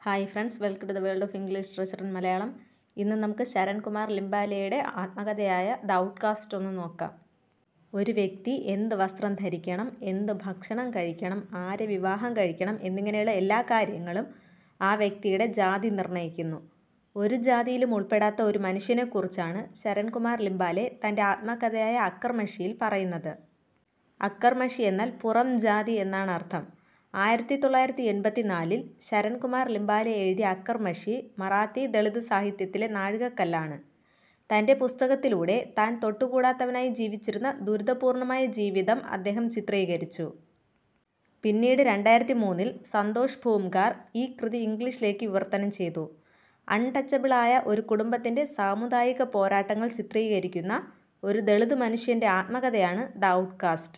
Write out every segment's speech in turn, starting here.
Hi friends welcome to the world of English treasure in Malayalam ഇന്ന് നമുക്ക് ശരൺ കുമാർ ലിംബാലയുടെ ആത്മകഥയായ ദ ഔട്ട്കാസ്റ്റ് ഒന്ന് നോക്കാം ഒരു വ്യക്തി എന്ത് വസ്ത്രം ധരിക്കണം എന്ത് ഭക്ഷണം കഴിക്കണം ആരെ വിവാഹം കഴിക്കണം എന്നിങ്ങനെയുള്ള എല്ലാ കാര്യങ്ങളും ആ വ്യക്തിയുടെ ജാതി നിർണ്ണയിക്കുന്നു ഒരു ജാതിയിലും ഉൾപ്പെടാത്ത ഒരു മനുഷ്യനെക്കുറിച്ചാണ് ശരൺകുമാർ ലിംബാലെ തൻ്റെ ആത്മകഥയായ അക്കർമഷിയിൽ പറയുന്നത് അക്കർമഷി എന്നാൽ പുറം ജാതി എന്നാണ് അർത്ഥം ആയിരത്തി തൊള്ളായിരത്തി എൺപത്തി നാലിൽ ശരൺകുമാർ ലിംബാലെ എഴുതിയ അക്കർമഷി മറാത്തി ദളിത് സാഹിത്യത്തിലെ നാഴികക്കല്ലാണ് തൻ്റെ പുസ്തകത്തിലൂടെ താൻ തൊട്ടുകൂടാത്തവനായി ജീവിച്ചിരുന്ന ദുരിതപൂർണമായ ജീവിതം അദ്ദേഹം ചിത്രീകരിച്ചു പിന്നീട് രണ്ടായിരത്തി മൂന്നിൽ സന്തോഷ് ഭൂംകാർ ഈ കൃതി ഇംഗ്ലീഷിലേക്ക് വിവർത്തനം ചെയ്തു അൺടച്ചബിളായ ഒരു കുടുംബത്തിൻ്റെ സാമുദായിക പോരാട്ടങ്ങൾ ചിത്രീകരിക്കുന്ന ഒരു ദളിത് മനുഷ്യൻ്റെ ആത്മകഥയാണ് ദ ഔട്ട്കാസ്റ്റ്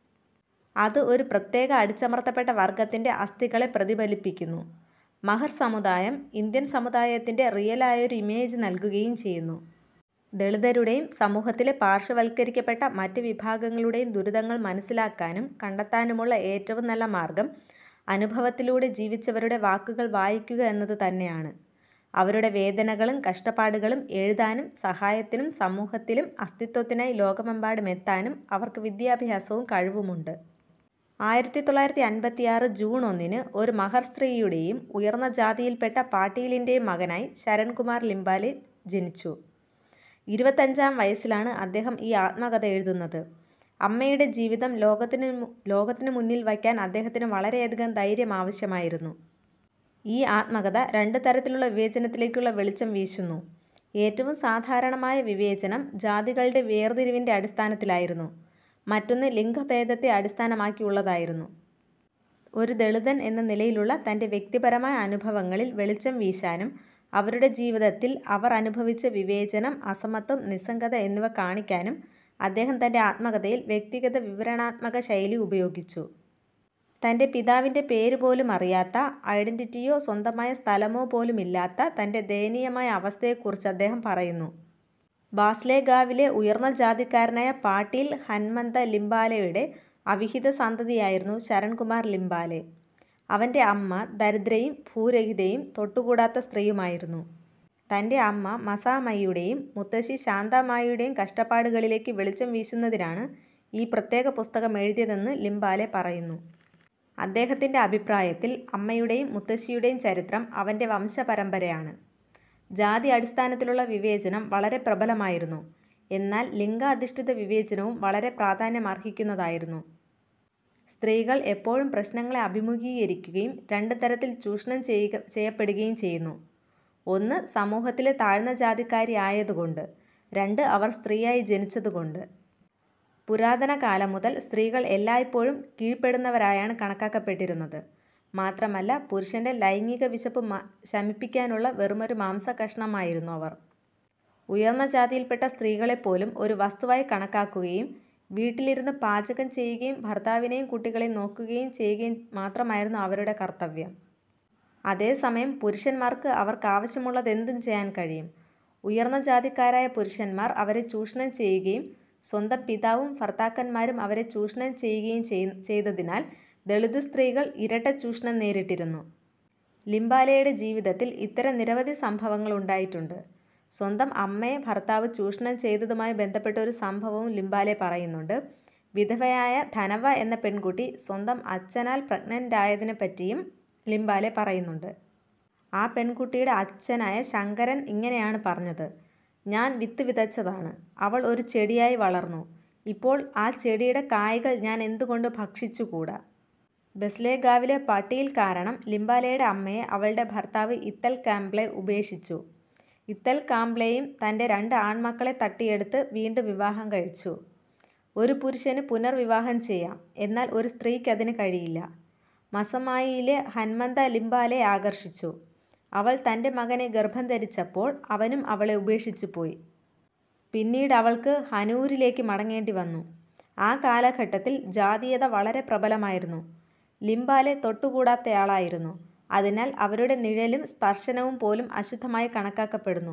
അത് ഒരു പ്രത്യേക അടിച്ചമർത്തപ്പെട്ട വർഗത്തിൻ്റെ അസ്ഥികളെ പ്രതിഫലിപ്പിക്കുന്നു മഹർ സമുദായം ഇന്ത്യൻ സമുദായത്തിൻ്റെ റിയലായൊരു ഇമേജ് നൽകുകയും ചെയ്യുന്നു ദളിതരുടെയും സമൂഹത്തിലെ പാർശ്വവൽക്കരിക്കപ്പെട്ട മറ്റ് വിഭാഗങ്ങളുടെയും ദുരിതങ്ങൾ മനസ്സിലാക്കാനും കണ്ടെത്താനുമുള്ള ഏറ്റവും നല്ല മാർഗം അനുഭവത്തിലൂടെ ജീവിച്ചവരുടെ വാക്കുകൾ വായിക്കുക എന്നത് തന്നെയാണ് അവരുടെ വേദനകളും കഷ്ടപ്പാടുകളും എഴുതാനും സഹായത്തിനും സമൂഹത്തിലും അസ്തിത്വത്തിനായി ലോകമെമ്പാടും എത്താനും അവർക്ക് വിദ്യാഭ്യാസവും കഴിവുമുണ്ട് ആയിരത്തി തൊള്ളായിരത്തി അൻപത്തിയാറ് ജൂൺ ഒന്നിന് ഒരു മഹർ സ്ത്രീയുടെയും ഉയർന്ന ജാതിയിൽപ്പെട്ട പാട്ടീലിൻ്റെയും മകനായി ശരൺകുമാർ ലിംബാലെ ജനിച്ചു ഇരുപത്തഞ്ചാം വയസ്സിലാണ് അദ്ദേഹം ഈ ആത്മകഥ എഴുതുന്നത് അമ്മയുടെ ജീവിതം ലോകത്തിന് ലോകത്തിന് മുന്നിൽ വയ്ക്കാൻ അദ്ദേഹത്തിന് വളരെയധികം ധൈര്യം ആവശ്യമായിരുന്നു ഈ ആത്മകഥ രണ്ട് തരത്തിലുള്ള വിവേചനത്തിലേക്കുള്ള വെളിച്ചം വീശുന്നു ഏറ്റവും സാധാരണമായ വിവേചനം ജാതികളുടെ വേർതിരിവിൻ്റെ അടിസ്ഥാനത്തിലായിരുന്നു മറ്റൊന്ന് ലിംഗഭേദത്തെ അടിസ്ഥാനമാക്കിയുള്ളതായിരുന്നു ഒരു ദളിതൻ എന്ന നിലയിലുള്ള തൻ്റെ വ്യക്തിപരമായ അനുഭവങ്ങളിൽ വെളിച്ചം വീശാനും അവരുടെ ജീവിതത്തിൽ അവർ അനുഭവിച്ച വിവേചനം അസമത്വം നിസ്സംഗത എന്നിവ കാണിക്കാനും അദ്ദേഹം തൻ്റെ ആത്മകഥയിൽ വ്യക്തിഗത വിവരണാത്മക ശൈലി ഉപയോഗിച്ചു തൻ്റെ പിതാവിൻ്റെ പേര് പോലും അറിയാത്ത ഐഡൻറ്റിറ്റിയോ സ്വന്തമായ സ്ഥലമോ പോലും ഇല്ലാത്ത തൻ്റെ ദയനീയമായ അവസ്ഥയെക്കുറിച്ച് അദ്ദേഹം പറയുന്നു ബാസ്ലേഗാവിലെ ഉയർന്ന ജാതിക്കാരനായ പാട്ടീൽ ഹൻമന്ത ലിംബാലയുടെ അവിഹിത സന്തതിയായിരുന്നു ശരൺകുമാർ ലിംബാലെ അവൻ്റെ അമ്മ ദരിദ്രയും ഭൂരഹിതയും തൊട്ടുകൂടാത്ത സ്ത്രീയുമായിരുന്നു തൻ്റെ അമ്മ മസാമയ്യുടെയും മുത്തശ്ശി ശാന്താമായിയുടെയും കഷ്ടപ്പാടുകളിലേക്ക് വെളിച്ചം വീശുന്നതിനാണ് ഈ പ്രത്യേക പുസ്തകം എഴുതിയതെന്ന് ലിംബാലെ പറയുന്നു അദ്ദേഹത്തിൻ്റെ അഭിപ്രായത്തിൽ അമ്മയുടെയും മുത്തശ്ശിയുടെയും ചരിത്രം അവൻ്റെ വംശപരമ്പരയാണ് ജാതി അടിസ്ഥാനത്തിലുള്ള വിവേചനം വളരെ പ്രബലമായിരുന്നു എന്നാൽ ലിംഗാധിഷ്ഠിത വിവേചനവും വളരെ പ്രാധാന്യമർഹിക്കുന്നതായിരുന്നു സ്ത്രീകൾ എപ്പോഴും പ്രശ്നങ്ങളെ അഭിമുഖീകരിക്കുകയും രണ്ട് തരത്തിൽ ചൂഷണം ചെയ്യുക ചെയ്യപ്പെടുകയും ചെയ്യുന്നു ഒന്ന് സമൂഹത്തിലെ താഴ്ന്ന ജാതിക്കാരി ആയതുകൊണ്ട് രണ്ട് അവർ സ്ത്രീയായി ജനിച്ചതുകൊണ്ട് പുരാതന കാലം മുതൽ സ്ത്രീകൾ എല്ലായ്പ്പോഴും കീഴ്പ്പെടുന്നവരായാണ് കണക്കാക്കപ്പെട്ടിരുന്നത് മാത്രമല്ല പുരുഷൻ്റെ ലൈംഗിക വിശപ്പ് ശമിപ്പിക്കാനുള്ള വെറുമൊരു മാംസകഷ്ണമായിരുന്നു അവർ ഉയർന്ന ജാതിയിൽപ്പെട്ട സ്ത്രീകളെപ്പോലും ഒരു വസ്തുവായി കണക്കാക്കുകയും വീട്ടിലിരുന്ന് പാചകം ചെയ്യുകയും ഭർത്താവിനെയും കുട്ടികളെയും നോക്കുകയും ചെയ്യുകയും മാത്രമായിരുന്നു അവരുടെ കർത്തവ്യം അതേസമയം പുരുഷന്മാർക്ക് അവർക്ക് ആവശ്യമുള്ളതെന്തും ചെയ്യാൻ കഴിയും ഉയർന്ന ജാതിക്കാരായ പുരുഷന്മാർ അവരെ ചൂഷണം ചെയ്യുകയും സ്വന്തം പിതാവും ഭർത്താക്കന്മാരും അവരെ ചൂഷണം ചെയ്യുകയും ചെയ്തതിനാൽ ദളിത് സ്ത്രീകൾ ഇരട്ട ചൂഷണം നേരിട്ടിരുന്നു ലിംബാലയുടെ ജീവിതത്തിൽ ഇത്തരം നിരവധി സംഭവങ്ങൾ ഉണ്ടായിട്ടുണ്ട് സ്വന്തം അമ്മയെ ഭർത്താവ് ചൂഷണം ചെയ്തതുമായി ബന്ധപ്പെട്ട ഒരു സംഭവവും ലിംബാലെ പറയുന്നുണ്ട് വിധവയായ ധനവ എന്ന പെൺകുട്ടി സ്വന്തം അച്ഛനാൽ പ്രഗ്നൻ്റ് ആയതിനെ പറ്റിയും ലിംബാലെ പറയുന്നുണ്ട് ആ പെൺകുട്ടിയുടെ അച്ഛനായ ശങ്കരൻ ഇങ്ങനെയാണ് പറഞ്ഞത് ഞാൻ വിത്ത് വിതച്ചതാണ് അവൾ ഒരു ചെടിയായി വളർന്നു ഇപ്പോൾ ആ ചെടിയുടെ കായ്കൾ ഞാൻ എന്തുകൊണ്ട് ഭക്ഷിച്ചുകൂടാ ബസ്ലേഗാവിലെ പട്ടിയിൽ കാരണം ലിംബാലയുടെ അമ്മയെ അവളുടെ ഭർത്താവ് ഇത്തൽ കാംബ്ലെ ഉപേക്ഷിച്ചു ഇത്തൽ കാംബ്ലെയും തൻ്റെ രണ്ട് ആൺമക്കളെ തട്ടിയെടുത്ത് വീണ്ടും വിവാഹം കഴിച്ചു ഒരു പുരുഷന് പുനർവിവാഹം ചെയ്യാം എന്നാൽ ഒരു സ്ത്രീക്ക് അതിന് കഴിയില്ല മസമായിയിലെ ഹൻമന്ത ലിംബാലെ ആകർഷിച്ചു അവൾ തൻ്റെ മകനെ ഗർഭം ധരിച്ചപ്പോൾ അവനും അവളെ ഉപേക്ഷിച്ചു പോയി പിന്നീട് അവൾക്ക് ഹനൂരിലേക്ക് മടങ്ങേണ്ടി വന്നു ആ കാലഘട്ടത്തിൽ ജാതീയത വളരെ പ്രബലമായിരുന്നു ലിംബാലെ തൊട്ടുകൂടാത്തയാളായിരുന്നു അതിനാൽ അവരുടെ നിഴലും സ്പർശനവും പോലും അശുദ്ധമായി കണക്കാക്കപ്പെടുന്നു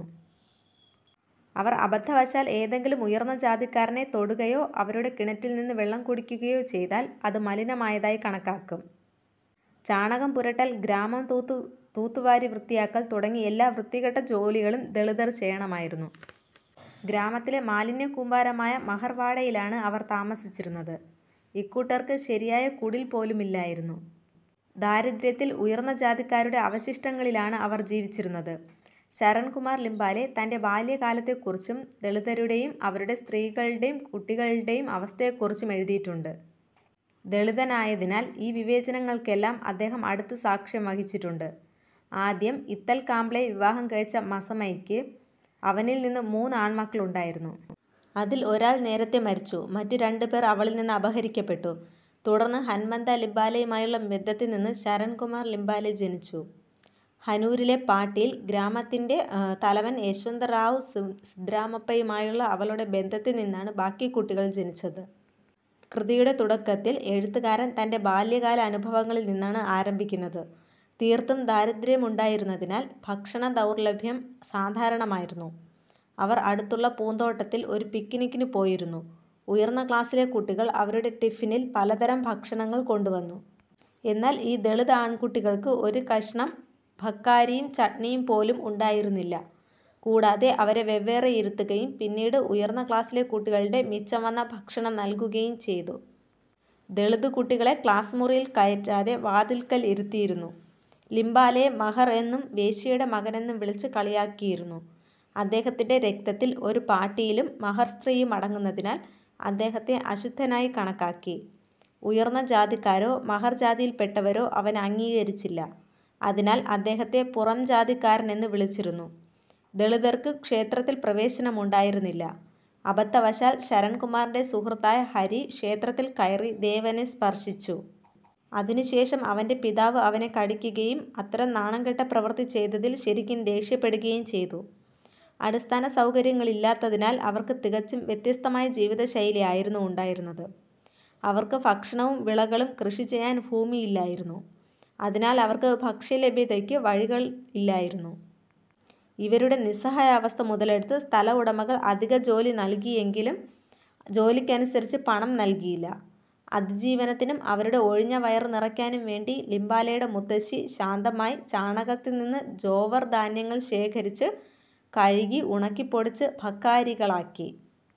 അവർ അബദ്ധവശാൽ ഏതെങ്കിലും ഉയർന്ന ജാതിക്കാരനെ തൊടുകയോ അവരുടെ കിണറ്റിൽ നിന്ന് വെള്ളം കുടിക്കുകയോ ചെയ്താൽ അത് മലിനമായതായി കണക്കാക്കും ചാണകം പുരട്ടൽ ഗ്രാമം തൂത്തു തൂത്തുവാരി വൃത്തിയാക്കൽ തുടങ്ങി എല്ലാ വൃത്തികെട്ട ജോലികളും ദളിതർ ചെയ്യണമായിരുന്നു. ഗ്രാമത്തിലെ മാലിന്യ കൂമ്പാരമായ മഹർവാടയിലാണ് അവർ താമസിച്ചിരുന്നത്. ഇക്കൂട്ടർക്ക് ശരിയായ കുടിൽ പോലുമില്ലായിരുന്നു. ദാരിദ്ര്യത്തിൽ ഉയർന്ന ജാതിക്കാരുടെ അവശിഷ്ടങ്ങളിലാണ് അവർ ജീവിച്ചിരുന്നത്. ശരൺകുമാർ ലിംബാലെ തന്റെ ബാല്യകാലത്തെക്കുറിച്ചും ദളിതരുടെയും അവരുടെ സ്ത്രീകളുടെയും കുട്ടികളുടെയും അവസ്ഥയെക്കുറിച്ചും എഴുതിയിട്ടുണ്ട്. ദളിതനായതിനാൽ ഈ വിവേചനങ്ങൾക്കെല്ലാം അദ്ദേഹം അടുത്ത് സാക്ഷ്യം വഹിച്ചിട്ടുണ്ട്. ആദ്യം ഇത്തൽ കാംബ്ലെ വിവാഹം കഴിച്ച മസമയ്ക്ക് അവനിൽ നിന്ന് മൂന്ന് ആൺമക്കളുണ്ടായിരുന്നു. അതിൽ ഒരാൾ നേരത്തെ മരിച്ചു. മറ്റു രണ്ടുപേർ അവളിൽ നിന്ന് അപഹരിക്കപ്പെട്ടു. തുടർന്ന് ഹൻമന്ത ലിംബാലെയുമായുള്ള ബന്ധത്തിൽ നിന്ന് ശരൺകുമാർ ലിംബാലെ ജനിച്ചു. ഹനൂരിലെ പാട്ടീൽ ഗ്രാമത്തിന്റെ തലവൻ യശ്വന്തറാവു സിദ്രാമപ്പയുമായുള്ള അവളുടെ ബന്ധത്തിൽ നിന്നാണ് ബാക്കി കുട്ടികൾ ജനിച്ചത്. കൃതിയുടെ തുടക്കത്തിൽ എഴുത്തുകാരൻ തന്റെ ബാല്യകാല അനുഭവങ്ങളിൽ നിന്നാണ് ആരംഭിക്കുന്നത്. തീർത്തും ദാരിദ്ര്യമുണ്ടായിരുന്നതിനാൽ ഭക്ഷണ ദൗർലഭ്യം സാധാരണമായിരുന്നു. അവർ അടുത്തുള്ള പൂന്തോട്ടത്തിൽ ഒരു പിക്നിക്കിന് പോയിരുന്നു. ഉയർന്ന ക്ലാസിലെ കുട്ടികൾ അവരുടെ ടിഫിനിൽ പലതരം ഭക്ഷണങ്ങൾ കൊണ്ടുവന്നു. എന്നാൽ ഈ ദളിത് ആൺകുട്ടികൾക്ക് ഒരു കഷണം ഭക്കാരിയും ചട്നിയും പോലും ഉണ്ടായിരുന്നില്ല. കൂടാതെ അവരെ വെവ്വേറെ ഇരുത്തുകയും പിന്നീട് ഉയർന്ന ക്ലാസിലെ കുട്ടികളുടെ മിച്ചം വന്ന ഭക്ഷണം നൽകുകയും ചെയ്തു. ദളിത് കുട്ടികളെ ക്ലാസ് മുറിയിൽ കയറ്റാതെ വാതിൽക്കൽ ഇരുത്തിയിരുന്നു. ലിംബാലെയെ മഹർ എന്നും വേശ്യയുടെ മകനെന്നും വിളിച്ച് കളിയാക്കിയിരുന്നു. അദ്ദേഹത്തിന്റെ രക്തത്തിൽ ഒരു പാട്ടീലും മഹർ സ്ത്രീയും അടങ്ങുന്നതിനാൽ അദ്ദേഹത്തെ അശുദ്ധനായി കണക്കാക്കി. ഉയർന്ന ജാതിക്കാരോ മഹർ ജാതിയിൽപ്പെട്ടവരോ അവനെ അംഗീകരിച്ചില്ല. അതിനാൽ അദ്ദേഹത്തെ പുറംജാതിക്കാരൻ എന്ന് വിളിച്ചിരുന്നു. ദളിതർക്ക് ക്ഷേത്രത്തിൽ പ്രവേശനമുണ്ടായിരുന്നില്ല. അബദ്ധവശാൽ ശരൺകുമാറിന്റെ സുഹൃത്തായ ഹരി ക്ഷേത്രത്തിൽ കയറി ദേവനെ സ്പർശിച്ചു. അതിനുശേഷം അവന്റെ പിതാവ് അവനെ കടിക്കുകയും അത്തരം നാണംകെട്ട പ്രവൃത്തി ചെയ്തതിൽ ശരിക്കും ദേഷ്യപ്പെടുകയും ചെയ്തു. അടിസ്ഥാന സൗകര്യങ്ങളില്ലാത്തതിനാൽ അവർക്ക് തികച്ചും വ്യത്യസ്തമായ ജീവിതശൈലിയായിരുന്നു ഉണ്ടായിരുന്നത്. അവർക്ക് ഭക്ഷണവും വിളകളും കൃഷി ചെയ്യാൻ ഭൂമിയില്ലായിരുന്നു. അതിനാൽ അവർക്ക് ഭക്ഷ്യലഭ്യതയ്ക്ക് വഴികൾ ഇല്ലായിരുന്നു. ഇവരുടെ നിസ്സഹായാവസ്ഥ മുതലെടുത്ത് സ്ഥല ഉടമകൾ അധിക ജോലി നൽകിയെങ്കിലും ജോലിക്കനുസരിച്ച് പണം നൽകിയില്ല. അതിജീവനത്തിനും അവരുടെ ഒഴിഞ്ഞ വയറ് നിറയ്ക്കാനും വേണ്ടി ലിംബാലെയുടെ മുത്തശ്ശി ശാന്തമായി ചാണകത്തിൽ നിന്ന് ജോവർ ധാന്യങ്ങൾ ശേഖരിച്ച് കഴുകി ഉണക്കിപ്പൊടിച്ച് ഭക്കാരികളാക്കി.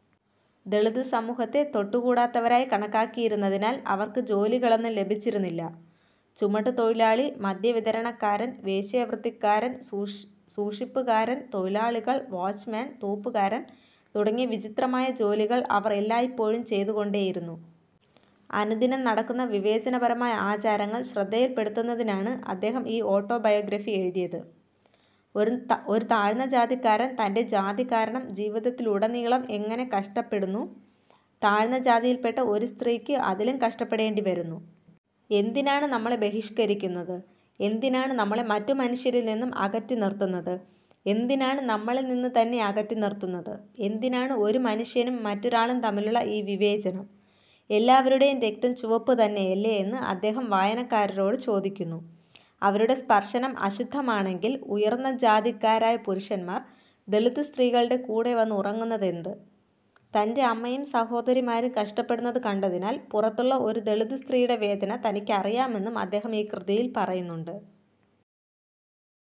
ദളിത് സമൂഹത്തെ തൊട്ടുകൂടാത്തവരായി കണക്കാക്കിയിരുന്നതിനാൽ അവർക്ക് ജോലികളൊന്നും ലഭിച്ചിരുന്നില്ല. ചുമട്ടുതൊഴിലാളി, മദ്യവിതരണക്കാരൻ, വേശ്യാവൃത്തിക്കാരൻ, സൂക്ഷിപ്പുകാരൻ, തൊഴിലാളികൾ, വാച്ച്മാൻ, തൂപ്പുകാരൻ തുടങ്ങിയ വിചിത്രമായ ജോലികൾ അവർ എല്ലായ്പ്പോഴും ചെയ്തുകൊണ്ടേയിരുന്നു. അനുദിനം നടക്കുന്ന വിവേചനപരമായ ആചാരങ്ങൾ ശ്രദ്ധയിൽപ്പെടുത്തുന്നതിനാണ് അദ്ദേഹം ഈ ഓട്ടോബയോഗ്രഫി എഴുതിയത്. ഒരു താഴ്ന്ന ജാതിക്കാരൻ തന്റെ ജാതി കാരണം ജീവിതത്തിലുടനീളം എങ്ങനെ കഷ്ടപ്പെടുന്നു. താഴ്ന്ന ജാതിയിൽപ്പെട്ട ഒരു സ്ത്രീക്ക് അതിലും കഷ്ടപ്പെടേണ്ടി വരുന്നു. എന്തിനാണ് നമ്മളെ ബഹിഷ്കരിക്കുന്നത്. എന്തിനാണ് നമ്മളെ മറ്റു മനുഷ്യരിൽ നിന്നും അകറ്റി നിർത്തുന്നത്. എന്തിനാണ് നമ്മളിൽ നിന്ന് തന്നെ അകറ്റി നിർത്തുന്നത്. എന്തിനാണ് ഒരു മനുഷ്യനും മറ്റൊരാളും തമ്മിലുള്ള ഈ വിവേചനം. എല്ലാവരുടെയും രക്തം ചുവപ്പ് തന്നെയല്ലേ എന്ന് അദ്ദേഹം വായനക്കാരോട് ചോദിക്കുന്നു. അവരുടെ സ്പർശനം അശുദ്ധമാണെങ്കിൽ ഉയർന്ന ജാതിക്കാരായ പുരുഷന്മാർ ദളിത് സ്ത്രീകളുടെ കൂടെ വന്ന് ഉറങ്ങുന്നതെന്ത്. തന്റെ അമ്മയും സഹോദരിമാരും കഷ്ടപ്പെടുന്നത് കണ്ടതിനാൽ പുറത്തുള്ള ഒരു ദളിത് സ്ത്രീയുടെ വേദന തനിക്കറിയാമെന്നും അദ്ദേഹം ഈ കൃതിയിൽ പറയുന്നുണ്ട്.